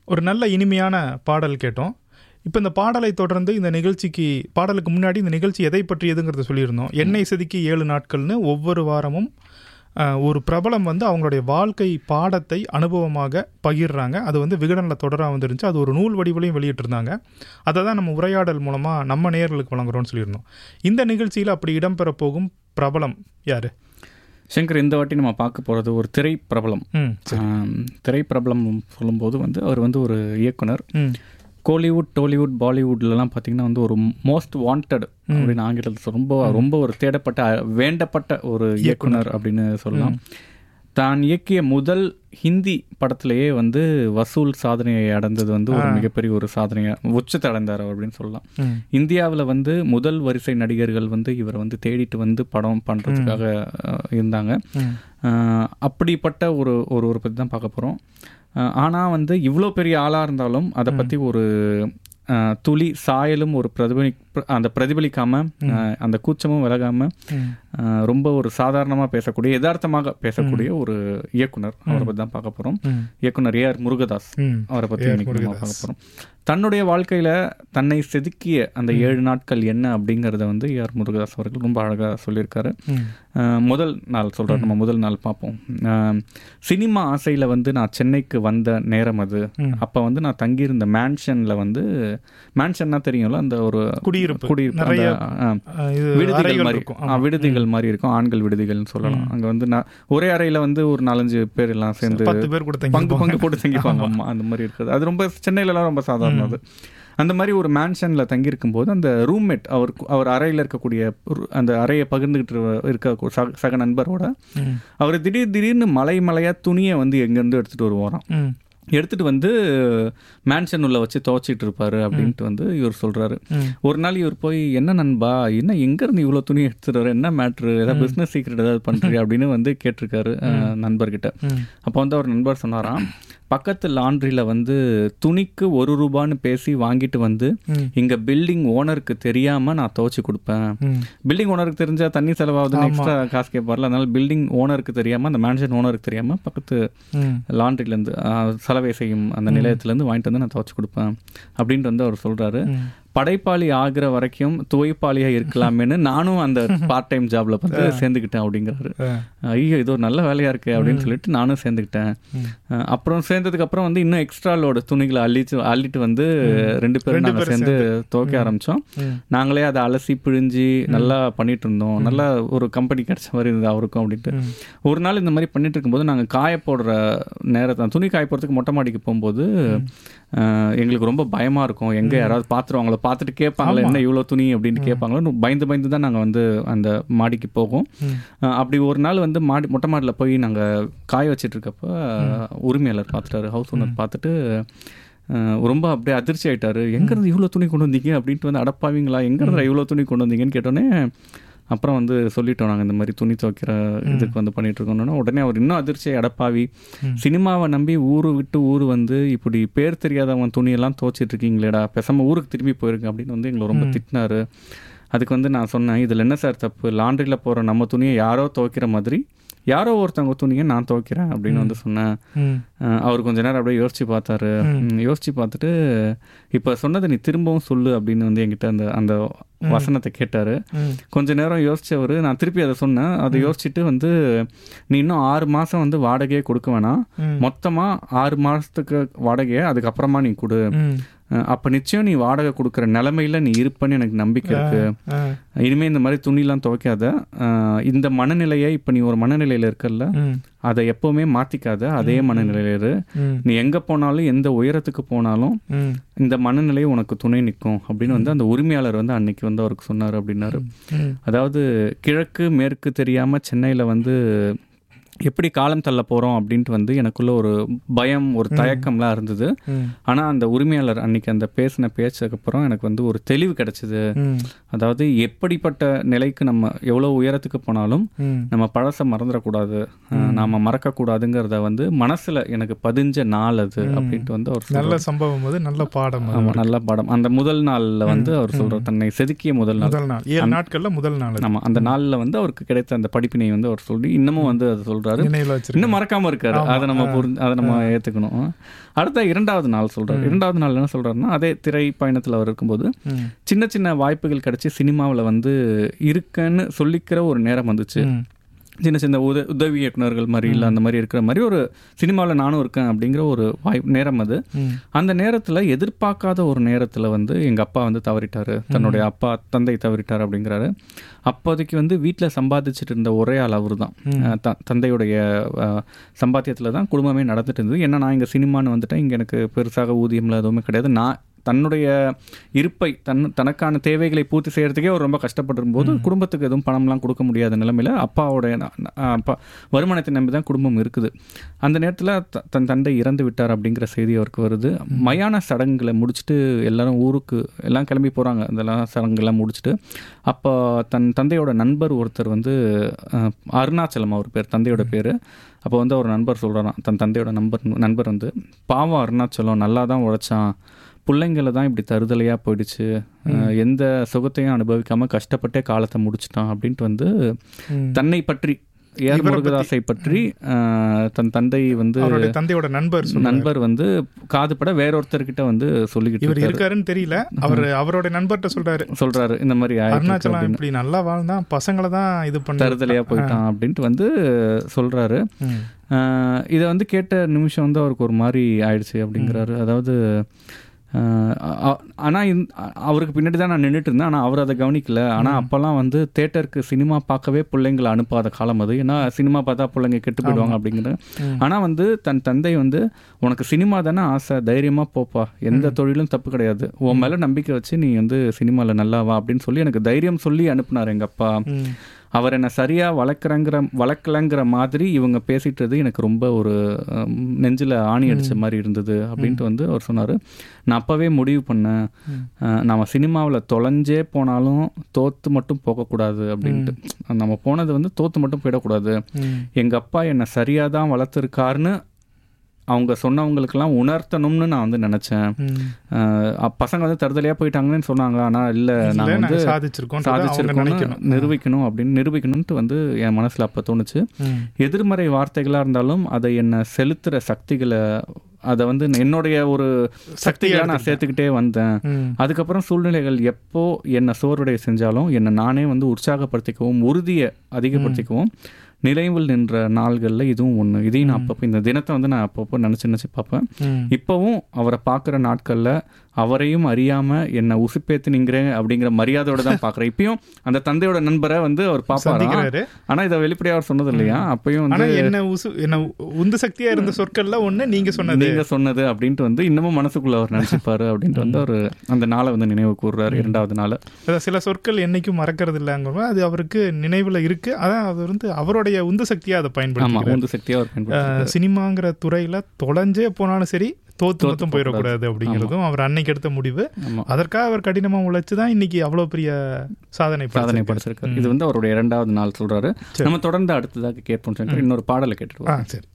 ஒரு நல்ல இனிமையான பாடல் கேட்டோம் இப்போ இந்த பாடலை தொடர்ந்து இந்த நிகழ்ச்சிக்கு பாடலுக்கு முன்னாடி இந்த நிகழ்ச்சி எதை பற்றியதுங்கிறத சொல்லியிருந்தோம் எண்ணெய் செதுக்கி ஏழு நாட்கள்னு ஒவ்வொரு வாரமும் அஹ், ஒரு பிரபலம் வந்து அவங்களுடைய வாழ்க்கை பாடத்தை அனுபவமாக பகிர்றாங்க அது வந்து விகடனில் தொடராக வந்துருந்துச்சு அது ஒரு நூல் வடிவிலையும் வெளியிட்டிருந்தாங்க அதை தான் நம்ம உரையாடல் மூலமாக நம்ம நேயர்களுக்கு வழங்குறோம்னு சொல்லியிருந்தோம் இந்த நிகழ்ச்சியில் அப்படி இடம்பெற போகும் பிரபலம் யார் சங்கர் இந்த வாட்டி நம்ம பார்க்க போகிறது ஒரு திரை பிரபலம் ம் ஆம், திரை பிரபலம் சொல்லும்போது வந்து அவர் வந்து ஒரு இயக்குனர் ம் கோலிவுட் டோலிவுட் பாலிவுட்லலாம் பார்த்தீங்கன்னா வந்து ஒரு மோஸ்ட் வாண்டட் அப்படின்னு ஆங்கிலத்தில் ரொம்ப ரொம்ப ஒரு தேடப்பட்ட அ- வேண்டப்பட்ட ஒரு இயக்குனர் அப்படின்னு சொல்லலாம் தான் இயக்கிய முதல் ஹிந்தி படத்திலேயே வந்து வசூல் சாதனையை அடைந்தது வந்து ஒரு மிகப்பெரிய ஒரு சாதனையை உச்சத்தை அடைந்தார் அவர் அப்படின்னு சொல்லலாம் ம் இந்தியாவில் வந்து முதல் வரிசை நடிகர்கள் வந்து இவரை வந்து தேடிட்டு வந்து படம் பண்ணுறதுக்காக இருந்தாங்க ம் அஹ், அப்படிப்பட்ட ஒரு ஒரு ஒரு பற்றி தான் பார்க்க போகிறோம் ஆனால் வந்து இவ்வளோ பெரிய ஆளாக இருந்தாலும் அதை பற்றி ஒரு அஹ், துளி சாயலும் ஒரு பிரதிபலி அந்த பிரதிபலிக்காம அஹ், அந்த கூச்சமும் விலகாம ம் அஹ், ரொம்ப ஒரு சாதாரணமாக பேசக்கூடிய யதார்த்தமாக பேசக்கூடிய ஒரு இயக்குனர் அவரை பற்றி தான் பார்க்க போகிறோம் ம் இயக்குனர் ஏஆர் முருகதாஸ் ம் அவரை பற்றி இன்னைக்கு நம்ம பார்க்க போகிறோம் தன்னுடைய வாழ்க்கையில் தன்னை செதுக்கிய அந்த ஏழு நாட்கள் என்ன அப்படிங்கிறத வந்து ஏஆர் முருகதாஸ் அவர்கள் ரொம்ப அழகாக சொல்லியிருக்காரு ம் அஹ் முதல் நாள் சொல்கிறேன் நம்ம முதல் நாள் பார்ப்போம் அஹ் சினிமா ஆசையில் வந்து நான் சென்னைக்கு வந்த நேரம் அது அப்போ வந்து நான் தங்கியிருந்த மேன்ஷனில் வந்து மேன்ஷன்னா தெரியும்ல அந்த ஒரு குடியிருப்பு குடியிருப்பு நிறைய அந்த, அஹ், அஹ், இது விடுதிகள் அறைகள் மாதிரி இருக்கும் ஆ, விடுதிகள் மாதிரி இருக்கும் ஆண்கள் விடுதிகள்னு சொல்லலாம் அங்கே வந்து நான் ஒரே அறையில் வந்து ஒரு நாலஞ்சு பேர் எல்லாம் சேர்ந்து பத்து பேர் கூட தங்கி பங்கு பங்கு போட்டு தங்கிப்பாங்க ஆமா அந்த மாதிரி இருக்குது அது ரொம்ப சென்னையிலலாம் ரொம்ப சாதாரணம் அது அந்த மாதிரி ஒரு மேன்ஷனில் தங்கியிருக்கும் போது அந்த ரூம்மேட் அவர் அவர் அறையில் இருக்கக்கூடிய ஒரு- அந்த அறையை பகிர்ந்துக்கிட்டு இருக்க ஒரு சக- சக நண்பரோட ம். அவர் திடீர் திடீர்னு மலை மலையாக துணியை வந்து எங்கேருந்து எடுத்துகிட்டு வருவாராம் ம் எடுத்துட்டு வந்து மேன்ஷன் உள்ள வச்சு துவைச்சிட்டு இருப்பாரு அப்படின்ட்டு வந்து இவர் சொல்றாரு ம். ஒரு நாள் இவர் போய் என்ன நண்பா என்ன எங்க இருந்து இவ்வளவு துணி எடுத்துட்டு வர என்ன மேட்ரு ஏதாவது பிசினஸ் சீக்ரெட் ஏதாவது பண்றியா அப்படின்னு வந்து கேட்டிருக்காரு அஹ், நண்பர்கிட்ட ம். அப்போ வந்து அவர் நண்பர் சொன்னாராம் பக்கத்து லாண்ட்ரியில் வந்து துணிக்கு ஒரு ரூபான்னு பேசி வாங்கிட்டு வந்து ம். இங்க பில்டிங் ஓனருக்கு தெரியாம நான் துவைச்சு கொடுப்பேன் ம். பில்டிங் ஓனருக்கு தெரிஞ்சா தண்ணி செலவாகுதுன்னு எக்ஸ்ட்ரா காசு கேட்பார்ல அதனால பில்டிங் ஓனருக்கு தெரியாம அந்த மேன்ஷன் ஓனருக்கு தெரியாம பக்கத்து ம். லாண்ட்ரிலேருந்து சலவை செய்யும் அந்த நிலையத்திலேருந்து வாங்கிட்டு வந்து நான் துவைச்சு கொடுப்பேன் அப்படின்ட்டு வந்து அவர் சொல்றாரு ம். படைப்பாளி ஆகிற வரைக்கும் துவைப்பாளியா இருக்கலாமேன்னு நானும் அந்த பார்ட் டைம் ஜாப்ல வந்து சேர்ந்துக்கிட்டேன் அப்படிங்கிறாரு அஹ். ஐயோ இது ஒரு நல்ல வேலையா இருக்கு அப்படின்னு சொல்லிட்டு நானும் சேர்ந்துக்கிட்டேன் அஹ் அப்புறம் சேர்ந்ததுக்கு அப்புறம் வந்து இன்னும் எக்ஸ்ட்ரா லோடு துணிகளை அள்ளிட்டு அள்ளிட்டு வந்து ரெண்டு பேரும் நாங்கள் சேர்ந்து துவைக்க ஆரம்பிச்சோம் ம். நாங்களே அதை அலசி பிழிஞ்சு நல்லா பண்ணிட்டு இருந்தோம் நல்லா ஒரு கம்பெனி கிடைச்ச மாதிரி இருந்தது அவருக்கும் அப்படின்ட்டு ம். ஒரு நாள் இந்த மாதிரி பண்ணிட்டு இருக்கும்போது நாங்கள் காய போடுற நேரத்தை துணி காய போடுறதுக்கு மொட்டை மாடிக்கு போகும்போது அஹ், எங்களுக்கு ரொம்ப பயமா இருக்கும் எங்க யாராவது பார்த்துருவாங்களோ பார்த்துட்டு கேட்பாங்களோ என்ன இவ்வளோ துணி அப்படின்னு கேட்பாங்களோ பயந்து பயந்து தான் நாங்கள் வந்து அந்த மாடிக்கு போவோம் ம். அஹ், அப்படி ஒரு நாள் வந்து மாடி மொட்டை மாடியில் போய் நாங்கள் காய வச்சிட்டு இருக்கப்ப உரிமையாளர் பார்த்துட்டாரு ஹவுஸ் ஓனர் பார்த்துட்டு அஹ், ரொம்ப அப்படியே அதிர்ச்சி ஆயிட்டாரு எங்கேருந்து இவ்வளோ துணி கொண்டு வந்தீங்க அப்படின்ட்டு வந்து அடப்பாவீங்களா எங்கேருந்து இவ்வளோ துணி கொண்டு வந்தீங்கன்னு கேட்டோன்னே அப்புறம் வந்து சொல்லிட்டோம் நாங்கள் இந்த மாதிரி துணி துவைக்கிற இதுக்கு வந்து பண்ணிட்டு இருக்கோம்னா உடனே அவர் இன்னும் அதிர்ச்சி அடப்பாவி சினிமாவை நம்பி ஊரு விட்டு ஊர் வந்து இப்படி பேர் தெரியாதவன் துணியெல்லாம் துவைச்சிட்டு இருக்கீங்களேடா பேசாம ஊருக்கு திரும்பி போயிருங்க அப்படின்னு வந்து எங்களை ரொம்ப திட்டினாரு அதுக்கு வந்து நான் சொன்னேன் இதில் என்ன சார் தப்பு லாண்ட்ரியில் போகிற நம்ம துணியை யாரோ துவைக்கிற மாதிரி யாரோ ஒருத்தவங்க துணியை நான் துவைக்கிறேன் அப்படின்னு வந்து சொன்னேன் ம். அஹ் அவர் கொஞ்ச நேரம் அப்படியே யோசிச்சு பார்த்தாரு ம், யோசிச்சு பார்த்துட்டு இப்போ சொன்னதை நீ திரும்பவும் சொல்லு அப்படின்னு வந்து என்கிட்ட அந்த அந்த வசனத்தை கேட்டாரு ம். கொஞ்ச நேரம் யோசிச்சவர் நான் திருப்பி அதை சொன்னேன் அதை யோசிச்சுட்டு வந்து நீ இன்னும் ஆறு மாசம் வந்து வாடகையே கொடுக்க வேணாம் ம். மொத்தமா ஆறு மாசத்துக்கு வாடகையை அதுக்கப்புறமா நீ கொடு ம். அஹ் அப்ப நிச்சயம் நீ வாடகை கொடுக்குற நிலைமையில நீ இருப்பேன்னு எனக்கு நம்பிக்கை இருக்கு அஹ். இனிமே இந்த மாதிரி துணிலாம் துவைக்காத அஹ் இந்த மனநிலையை இப்ப நீ ஒரு மனநிலையில இருக்கல்ல ம். அதை எப்பவுமே மாத்திக்காத அதே மனநிலையில இரு ம். நீ எங்க போனாலும் எந்த உயரத்துக்கு போனாலும் ம். இந்த மனநிலை உனக்கு துணை நிற்கும் அப்படின்னு வந்து அந்த உரிமையாளர் வந்து அன்னைக்கு வந்து அவருக்கு சொன்னார் அப்படின்னாரு ம். அதாவது கிழக்கு மேற்கு தெரியாம சென்னையில வந்து எப்படி காலம் தள்ள போறோம் அப்படின்ட்டு வந்து எனக்குள்ள ஒரு பயம் ஒரு தயக்கம்லாம் இருந்தது ம். ஆனா அந்த உரிமையாளர் அன்னைக்கு அந்த பேசின பேச்சதுக்கு அப்புறம் எனக்கு வந்து ஒரு தெளிவு கிடைச்சது ம். அதாவது எப்படிப்பட்ட நிலைக்கு நம்ம எவ்வளவு உயரத்துக்கு போனாலும் ம். நம்ம பழச மறந்துடக்கூடாது அஹ் நாம மறக்கக்கூடாதுங்கிறத வந்து மனசுல எனக்கு பதிஞ்ச நாள் அது அப்படின்ட்டு வந்து அவர் சொல்றாரு. நல்ல சம்பவம் அது நல்ல பாடம் அது. ஆமா நல்ல படம் அந்த முதல் நாள்ல வந்து அவர் சொல்றார் தன்னை செதுக்கிய முதல் நாள் முதல் நாள் ஏழு நாட்கள்ல முதல் நாள் அது. ஆமா அந்த நாள்ல வந்து அவருக்கு கிடைத்த அந்த படிப்பினை வந்து அவர் சொல்லி இன்னமும் வந்து அதை சொல்றாரு சொல்றாரு நினைவுல வச்சிருக்கேன் இன்னும் மறக்காம இருக்காரு ஆமா. அதை நம்ம புரிஞ்சு அதை நம்ம ஏத்துக்கணும் அடுத்த இரண்டாவது நாள் சொல்றாரு இரண்டாவது நாள் என்ன சொல்றாருன்னா அதே திரை பயணத்துல அவர் இருக்கும்போது ம். சின்ன சின்ன வாய்ப்புகள் கிடைச்சி சினிமாவில் வந்து இருக்கேன்னு சொல்லிக்கிற ஒரு நேரம் வந்துச்சு ம். சின்ன சின்ன உத உதவி இயக்குனர்கள் மாதிரி இல்லை அந்த மாதிரி இருக்கிற மாதிரி ஒரு சினிமாவில் நானும் இருக்கேன் அப்படிங்கிற ஒரு வாய்ப்பு நேரம் அது ம். அந்த நேரத்தில் எதிர்பார்க்காத ஒரு நேரத்தில் வந்து எங்கள் அப்பா வந்து தவறிட்டாரு தன்னுடைய அப்பா தந்தை தவறிட்டார் அப்படிங்கிறாரு அப்போதைக்கு வந்து வீட்டில் சம்பாதிச்சுட்டு இருந்த ஒரே ஆள் அவர் தான் தந்தையுடைய சம்பாத்தியத்தில் தான் குடும்பமே நடந்துட்டு இருந்தது ஏன்னா நான் இங்கே சினிமான்னு வந்துட்டேன் இங்கே எனக்கு பெருசாக ஊதியம்ல எதுவுமே கிடையாது நான் தன்னுடைய இருப்பை தன் தனக்கான தேவைகளை பூர்த்தி செய்யறதுக்கே அவர் ரொம்ப கஷ்டப்பட்டிருக்கும் போது குடும்பத்துக்கு எதுவும் பணம்லாம் கொடுக்க முடியாத நிலைமையில அப்பாவோட அப்பா வருமானத்தை நம்பி தான் குடும்பம் இருக்குது அந்த நேரத்தில் தன் தந்தை இறந்து விட்டார் அப்படிங்கிற செய்தி அவருக்கு வருது மயான சடங்குகளை முடிச்சுட்டு எல்லாரும் ஊருக்கு எல்லாம் கிளம்பி போகிறாங்க அதெல்லாம் சடங்குலாம் முடிச்சுட்டு அப்போ தன் தந்தையோட நண்பர் ஒருத்தர் வந்து அஹ், அருணாச்சலம் அவர் பேர் தந்தையோட பேர் அப்போ வந்து அவர் நண்பர் சொல்கிறாராம் தன் தந்தையோட நண்பர் நண்பர் வந்து பாவம் அருணாச்சலம் நல்லா தான் உழைச்சான் பிள்ளைங்கள தான் இப்படி தருதலையாக போயிடுச்சு அஹ், எந்த சுகத்தையும் அனுபவிக்காம கஷ்டப்பட்டே காலத்தை முடிச்சிட்டான் அப்படின்ட்டு வந்து ம். தன்னை பற்றி ஏர் இவரை முருகதாஸை பற்றி அஹ், தன் தந்தை வந்து அவருடைய தந்தையோட நண்பர் சொல்றாரு. நண்பர் வந்து காதுபட வேறொருத்தர்கிட்ட வந்து சொல்லிக்கிட்டு இவர் இருக்காரு. இருக்காருன்னு தெரியல அவர் அவரோட நண்பர்கிட்ட சொல்றாரு சொல்றாரு இந்த மாதிரி ஆயிட்டு இருக்கு அருணாச்சலம் அப்படின்னு. இப்படி நல்லா வாழ்ந்தான் பசங்களை தான் இது பண்ண தருதலையா போயிட்டான் அப்படின்ட்டு வந்து சொல்றாரு அஹ், இதை வந்து கேட்ட நிமிஷம் வந்து அவருக்கு ஒரு மாதிரி ஆயிடுச்சு அப்படிங்கிறாரு அதாவது அஹ், அ- ஆனா இந்த- அ- அவருக்கு பின்னாடி தான் நான் நின்றுட்டு இருந்தேன் ஆனா அவர் அதை கவனிக்கல ஆனா அப்பெல்லாம் வந்து தேட்டருக்கு சினிமா பார்க்கவே பிள்ளைங்களை அனுப்பாத காலம் அது ஏன்னா சினிமா பார்த்தா பிள்ளைங்க கெட்டு போயிடுவாங்க அப்படிங்கிற ம். ஆனா வந்து தன் தந்தை வந்து உனக்கு சினிமா தானே ஆசை தைரியமா போப்பா எந்த தொழிலும் தப்பு கிடையாது உன் மேல நம்பிக்கை வச்சு நீ வந்து சினிமால நல்லா வா அப்படின்னு சொல்லி எனக்கு தைரியம் சொல்லி அனுப்புனார் எங்க அப்பா ம். அவர் என்னை சரியா வளர்க்குறங்கிற வளர்க்கலங்கிற மாதிரி இவங்க பேசிட்டது எனக்கு ரொம்ப ஒரு அம், நெஞ்சில ஆணி அடிச்ச மாதிரி இருந்தது அப்படின்ட்டு வந்து அவர் சொன்னார் நான் அப்போவே முடிவு பண்ணேன் அஹ், நம்ம சினிமாவில் தொலைஞ்சே போனாலும் தோத்து மட்டும் போகக்கூடாது அப்படின்ட்டு நம்ம போனது வந்து தோத்து மட்டும் போயிடக்கூடாது ம். எங்கள் அப்பா என்னை சரியாக தான் வளர்த்துருக்காருன்னு அவங்க சொன்னவங்களுக்கெல்லாம் உணர்த்தணும்னு நான் வந்து நினச்சேன் ம். பசங்க வந்து தருதலையாக போயிட்டாங்கன்னு சொன்னாங்க ஆனால் இல்லை இல்ல, நான் வந்து நாங்க சாதிச்சிருக்கோம் அவங்க சாதிச்சிருக்கோம்னு நினைக்கணும் நிரூபிக்கணும் அப்படின்னு நிரூபிக்கணும்ட்டு வந்து என் மனசுல அப்ப தோணுச்சு ம். எதிர்மறை வார்த்தைகளா இருந்தாலும் அதை என்ன செலுத்துற சக்திகளை அதை வந்து என்னுடைய ஒரு சக்திகளை நான் சேர்த்துக்கிட்டே வந்தேன் ம். அதுக்கப்புறம் சூழ்நிலைகள் எப்போ என்னை சோர்வடைய செஞ்சாலும் என்னை நானே வந்து உற்சாகப்படுத்திக்கவும் உறுதியை அதிகப்படுத்திக்கவும் நிலைவில் நின்ற நாள்களில் இதுவும் ஒன்று இதையும் நான் அப்பப்போ இந்த தினத்தை வந்து நான் அப்பப்போ நினச்சி நினச்சி பார்ப்பேன் ம். இப்போவும் அவரை பார்க்குற நாட்களில் அவரையும் அறியாம என்னை உசுப்பேத்துனீங்கிறேன் அப்படிங்கிற மரியாதையோட தான் பார்க்குறேன் இப்பயும் அந்த தந்தையோட நண்பரை வந்து அவர் பார்ப்பாரா சந்திக்கிறாரு ஆனா இதை வெளிப்படையா அவர் சொன்னது இல்லையா அப்பயும் ஆனா வந்து என்ன உசு என்ன உந்து சக்தியா இருந்த சொற்கள்ல ஒண்ணு நீங்க சொன்னது நீங்க சொன்னது அப்படின்ட்டு வந்து இன்னமும் மனசுக்குள்ள அவர் நினைச்சுப்பாரு அப்படின்ட்டு வந்து அவர் அந்த நாளை வந்து நினைவு கூறுறாரு இரண்டாவது நாள் அதான் சில சொற்கள் என்னைக்கும் மறக்கிறது இல்லைங்க அது அவருக்கு நினைவுல இருக்கு அதான் அது வந்து அவருடைய உந்து சக்தியா அதை ஆமா பயன்படுத்தி உந்து சக்தியா அவர் பயன்படுத்தி சினிமாங்கிற துறையில தொலைஞ்சே போனாலும் சரி தோத்து தோத்து மட்டும் போயிடக்கூடாது அப்படிங்கிறதும் அவர் அன்னைக்கு எடுத்த முடிவு ஆமா அதற்காக அவர் கடினமா உழைச்சு தான் இன்னைக்கு அவ்வளவு பெரிய சாதனை சாதனை படைச்சிருக்காரு. படைச்சிருக்காரு இது வந்து அவருடைய இரண்டாவது நாள் சொல்றாரு சரி. நம்ம தொடர்ந்து அடுத்ததாக கேட்போம் சங்கர். இன்னொரு பாடலை கேட்டுட்டு ஆ வரோம். சரி